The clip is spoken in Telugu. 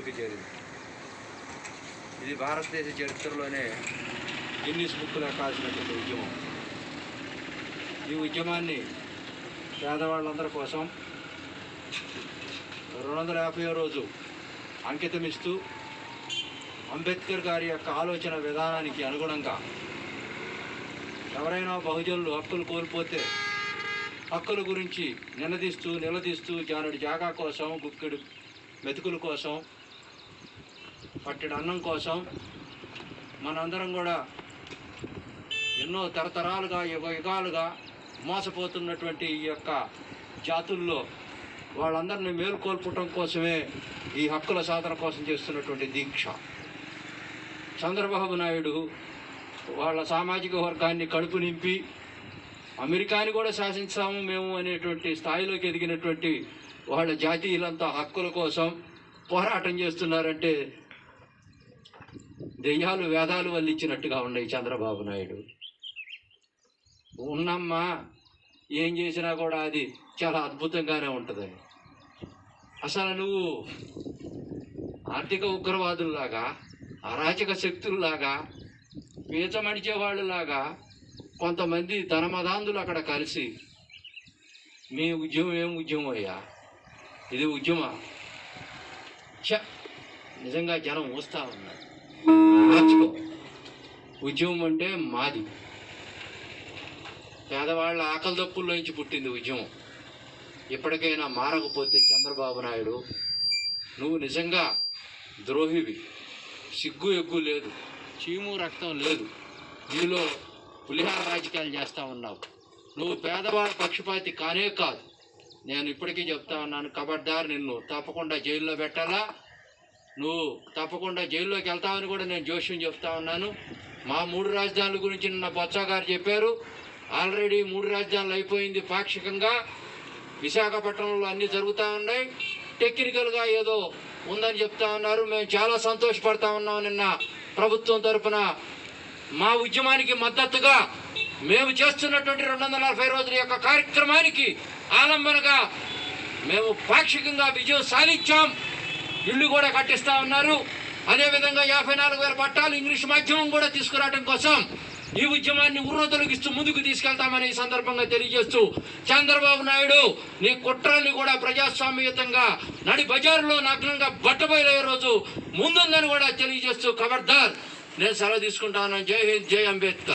స్థాయికి చేరింది ఇది భారతదేశ చరిత్రలోనే గిన్నిస్ బుక్లో కాసినటువంటి ఉద్యమం ఈ ఉద్యమాన్ని పేదవాళ్ళందరి కోసం రెండు వందల యాభై రోజు అంకితమిస్తూ అంబేద్కర్ గారి యొక్క ఆలోచన విధానానికి అనుగుణంగా ఎవరైనా బహుజనులు హక్కులు కోల్పోతే హక్కుల గురించి నిలదీస్తూ నిలదీస్తూ జానుడి జాగా కోసం గుక్కెడు మెతుకుల కోసం పట్టెడు అన్నం కోసం మనందరం కూడా ఎన్నో తరతరాలుగా యుగ యుగాలుగా మోసపోతున్నటువంటి ఈ యొక్క జాతుల్లో వాళ్ళందరినీ మేలుకొల్పటం కోసమే ఈ హక్కుల సాధన కోసం చేస్తున్నటువంటి దీక్ష చంద్రబాబు నాయుడు వాళ్ళ సామాజిక వర్గాన్ని కడుపు నింపి అమెరికాని కూడా శాసించాము మేము అనేటువంటి స్థాయిలోకి ఎదిగినటువంటి వాళ్ళ జాతీయులంతా హక్కుల కోసం పోరాటం చేస్తున్నారంటే దెయ్యాలు వేదాలు వల్లించినట్టుగా ఉన్నాయి చంద్రబాబు నాయుడు ఉన్నమ్మా ఏం చేసినా కూడా అది చాలా అద్భుతంగానే ఉంటుంది అసలు నువ్వు ఆర్థిక ఉగ్రవాదుల్లాగా అరాచక శక్తుల్లాగా పీచమడిచే వాళ్ళలాగా కొంతమంది ధనమదాంధులు అక్కడ కలిసి మీ ఉద్యమం ఏం ఉద్యమం అయ్యా ఇది ఉద్యమా ఛ నిజంగా జనం ఊస్తా ఉన్నారు మార్చుకో ఉద్యమం అంటే మాది పేదవాళ్ళ ఆకలి దప్పుల్లోంచి పుట్టింది ఉద్యమం ఇప్పటికైనా మారకపోతే చంద్రబాబు నాయుడు నువ్వు నిజంగా ద్రోహివి సిగ్గు ఎగ్గు లేదు చీము రక్తం లేదు నీలో పులిహార రాజకీయాలు చేస్తా ఉన్నావు నువ్వు పేదవాళ్ళ పక్షపాతి కానే కాదు నేను ఇప్పటికీ చెప్తా ఉన్నాను కబడ్దార్ నిన్ను తప్పకుండా జైల్లో పెట్టాలా నువ్వు తప్పకుండా జైల్లోకి వెళ్తావని కూడా నేను జోష్యం చెప్తా ఉన్నాను మా మూడు రాజధానుల గురించి నిన్న బొత్స గారు చెప్పారు ఆల్రెడీ మూడు రాజధానులు అయిపోయింది పాక్షికంగా విశాఖపట్నంలో అన్నీ జరుగుతూ ఉన్నాయి టెక్నికల్గా ఏదో ఉందని చెప్తా ఉన్నారు మేము చాలా సంతోషపడతా ఉన్నాం నిన్న ప్రభుత్వం తరపున మా ఉద్యమానికి మద్దతుగా మేము చేస్తున్నటువంటి రెండు వందల నలభై రోజుల యొక్క కార్యక్రమానికి ఆలంబనగా మేము పాక్షికంగా విజయం సాధించాం ఇల్లు కూడా కట్టిస్తా ఉన్నారు అదేవిధంగా యాభై నాలుగు వేల పట్టాలు ఇంగ్లీష్ మాధ్యమం కూడా తీసుకురావడం కోసం ఈ ఉద్యమాన్ని ఉర్రతొలగిస్తూ ముందుకు తీసుకెళ్తామని ఈ సందర్భంగా తెలియజేస్తూ చంద్రబాబు నాయుడు నీ కుట్రల్ని కూడా ప్రజాస్వామ్యయుతంగా నడి బజారులో నగ్నంగా బట్టబయలయ్యే రోజు ముందుందని కూడా తెలియజేస్తూ ఖబర్దార్ నేను సెలవు తీసుకుంటాను జై హింద్ జై అంబేద్కర్